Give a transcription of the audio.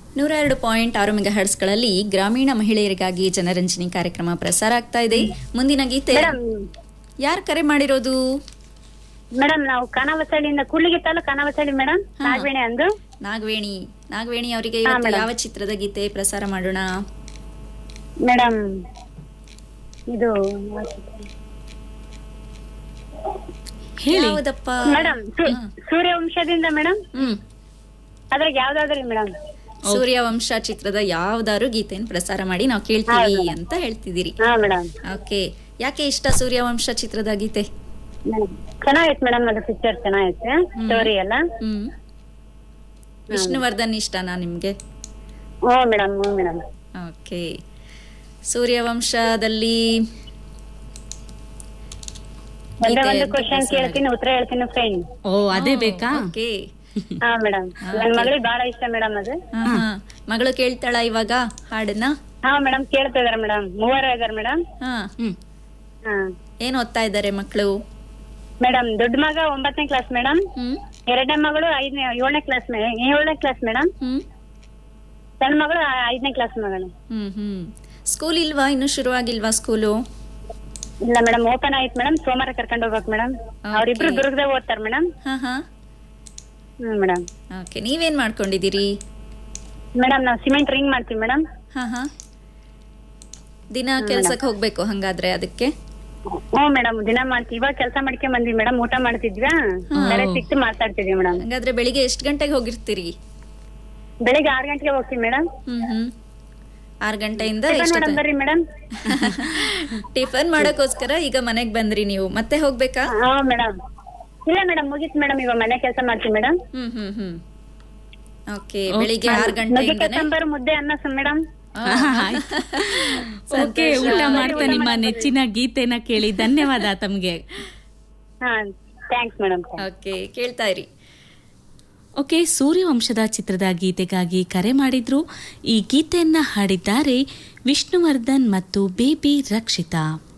ನೂರ ಎರಡು ಪಾಯಿಂಟ್ ಆರು ಮೆಗಾ ಹರ್ಟ್ಸ್ಗಳಲ್ಲಿ ಗ್ರಾಮೀಣ ಮಹಿಳೆಯರಿಗಾಗಿ ಜನರಂಜನಿ ಕಾರ್ಯಕ್ರಮ ಪ್ರಸಾರ ಆಗ್ತಾ ಇದೆ ಮುಂದಿನ ಗೀತೆ ಮೇಡಮ್ ಯಾರು ಕರೆ ಮಾಡಿರೋದು ಮೇಡಮ್ ನಾವು ಖಾನಾವಸಳಿಯಿಂದ ಕೂಡ್ಲಿಗಿ ತಾಲೂಕು ಖಾನಾವಸಳಿ ಮೇಡಮ್ ಹಾ. ನಾಗವೇಣಿ ಅಂದು ನಾಗವೇಣಿ ನಾಗವೇಣಿ ಅವರಿಗೆ ಹಾ, ಇವತ್ತು ಮೇಡಮ್. ಯಾವ ಚಿತ್ರದ ಗೀತೆ ಪ್ರಸಾರ ಮಾಡೋಣ ಮೇಡಮ್ ಇದು ಹೇಳಿ ಯಾವುದಪ್ಪ ಮೇಡಮ್ ಸು- ಸೂರ್ಯವಂಶದಿಂದ ಮೇಡಮ್ ಹ್ಮ್ ಅದ್ರಾಗ ಯಾವ್ದಾದ್ರಿ ಮೇಡಮ್ ಸೂರ್ಯವಂಶ ಚಿತ್ರದ ಯಾವ್ದಾದ್ರು ಗೀತೆಯನ್ನು ಪ್ರಸಾರ ಮಾಡಿ ನಾವು ಕೇಳ್ತೀವಿ ಹೌದು. ಅಂತ ಹೇಳ್ತಿದ್ದೀರಿ ಹಾ ಮೇಡಮ್ ಓಕೆ ಯಾಕೆ ಇಷ್ಟ ಸೂರ್ಯವಂಶ ಚಿತ್ರದ ಗೀತೆ ಚೆನ್ನಾಗೈತೆ ಮೇಡಮ್ ಅದು ಪಿಕ್ಚರ್ ಚೆನ್ನಾಗೈತೆ ಸ್ಟೋರಿ ಎಲ್ಲ ಹ್ಮ್ ವಿಷ್ಣುವರ್ಧನ್ ಇಷ್ಟನಾ ನಿಮ್ಗೆ ಹ್ಞೂ ಮೇಡಮ್ ಹ್ಞೂ ಮೇಡಮ್ ಓಕೆ ಸೂರ್ಯವಂಶದಲ್ಲಿ ಒಂದೇ ಗೀತೆ ಒಂದು ಅಂತ ಕ್ವಶನ್ ಪ್ರಸಾರ ಕೇಳ್ತೀನಿ ಉತ್ತರ ಹೇಳ್ತೀನಿ ಫ್ರೆಂಡ್ ಓ ಅದೇ ಬೇಕಾ ಓಕೆ ಹಾ ಮೇಡಮ್ ನನ್ ಮಗಳಿಗೆ ಬಹಳ ಇಷ್ಟ ಮೇಡಮ್ ಅದು ಹಾ, ಹಾ. ಮಗಳು ಕೇಳ್ತಾಳ ಇವಾಗ ಹಾಡನ್ನ ಹಾ ಮೇಡಮ್ ಕೇಳ್ತಾ ಇದಾರೆ ಮೇಡಮ್ ಮೂವರು ಇದಾರೆ ಮೇಡಮ್ ಹಾ ಹ್ಮ್ ಹಾ ಏನ್ ಓದ್ತಾ ಇದ್ದಾರೆ ಮಕ್ಕಳು ಮೇಡಮ್ ದೊಡ್ಡ ಮಗ ಒಂಬತ್ತನೇ ಕ್ಲಾಸ್ ಮೇಡಮ್ ಹ್ಮ್ ಎರಡನೇ ಮಗಳು ಐದನೇ ಏಳನೇ ಕ್ಲಾಸ್ ಏಳನೇ ಕ್ಲಾಸ್ ಮೇಡಮ್ ಹ್ಮ್ ಸಣ್ಣ ಮಗಳು ಐದನೇ ಕ್ಲಾಸ್ ಮಗಳು ಹ್ಮ್ ಹ್ಮ್ ಸ್ಕೂಲ್ ಇಲ್ವಾ ಇನ್ನು ಶುರುವಾಗಿಲ್ವಾ ಸ್ಕೂಲು ಇಲ್ಲ ಮೇಡಮ್ ಓಪನ್ ಆಯ್ತು ಮೇಡಮ್ ಸೋಮವಾರ ಕರ್ಕೊಂಡು ಹೋಗ್ಬೇಕು ಮೇಡಮ್ ಅವ್ರಿಬ್ರು Okay. ದುರ್ಗದಾಗ ಓದ್ತಾರ ಮೇಡಮ್ ಹಾ ಹಾ ಹ್ಮ್ ಮೇಡಮ್ ಓಕೆ ನೀವೇನ್ ಮಾಡ್ಕೊಂಡಿದ್ದೀರಿ ಮೇಡಮ್ ನಾವು ಸಿಮೆಂಟ್ ರಿಂಗ್ ಮಾಡ್ತೀವಿ ಮೇಡಮ್ ಹಾ ಹಾ ದಿನ ಕೆಲ್ಸಕ್ಕೆ ಹೋಗ್ಬೇಕು ಹಂಗಾದ್ರೆ ಅದಕ್ಕೆ ಹ್ಞೂ ಮೇಡಮ್ ದಿನ ಮಾಡ್ತೀವಿ ಇವಾಗ ಕೆಲಸ ಮಾಡ್ಕೊಂಡ್ ಬಂದ್ವಿ ಮೇಡಮ್ ಊಟ ಮಾಡ್ತಿದ್ವಾ ಬೇರೆ ಸಿಕ್ತು ಮಾತಾಡ್ತಿದ್ವಿ ಮೇಡಮ್ ಹಂಗಾದ್ರೆ ಬೆಳಿಗ್ಗೆ ಎಷ್ಟು ಗಂಟೆಗೆ ಹೋಗಿರ್ತೀರಿ ಬೆಳಿಗ್ಗೆ ಆರು ಗಂಟೆಗೆ ಹೋಗ್ತೀವಿ ಮೇಡಮ್ ಹ್ಮ್ ಹ್ಮ್ ಆರು ಗಂಟೆಯಿಂದ ಮೇಡಮ್ ಎಷ್ಟು ಬರ್ರಿ ಮೇಡಮ್ ಟಿಫನ್ ಮಾಡೋಕ್ಕೋಸ್ಕರ ಈಗ ಮನೆಗ್ ಬಂದ್ರಿ ನೀವು ಮತ್ತೆ ಹೋಗ್ಬೇಕಾ ಹಾ ಮೇಡಮ್ ಇಲ್ಲ ಮೇಡಮ್ ಮುಗೀತು ಮೇಡಮ್ ಇವಾಗ ಮನೆ ಕೆಲಸ ಮಾಡ್ತೀವಿ ಮೇಡಮ್ ಹ್ಮ್ ಹ್ಮ್ ಹ್ಮ್ ಓಕೆ ಬೆಳಿಗ್ಗೆ ಆರು ನುಗ್ಗೆಕಾಯಿ ಗಂಟೆಯಿಂದನೇ ಸಾಂಬಾರು ಮುದ್ದೆ ಅನ್ನ ಸ ಮೇಡಮ್ ಓಕೆ ಊಟ ಮಾಡ್ತಾ ನಿಮ್ಮ ನೆಚ್ಚಿನ ಗೀತೆನ ಕೇಳಿ ಧನ್ಯವಾದ ತಮ್ಗೆ ಹಾ ಥ್ಯಾಂಕ್ಸ್ ಮೇಡಮ್ ಓಕೆ ಕೇಳ್ತಾ ಇರಿ ಓಕೆ ಸೂರ್ಯವಂಶದ ಚಿತ್ರದ ಗೀತೆಗಾಗಿ ಕರೆ ಮಾಡಿದ್ರು ಈ ಗೀತೆಯನ್ನ ಹಾಡಿದ್ದಾರೆ ವಿಷ್ಣುವರ್ಧನ್ ಮತ್ತು ಬೇಬಿ ರಕ್ಷಿತಾ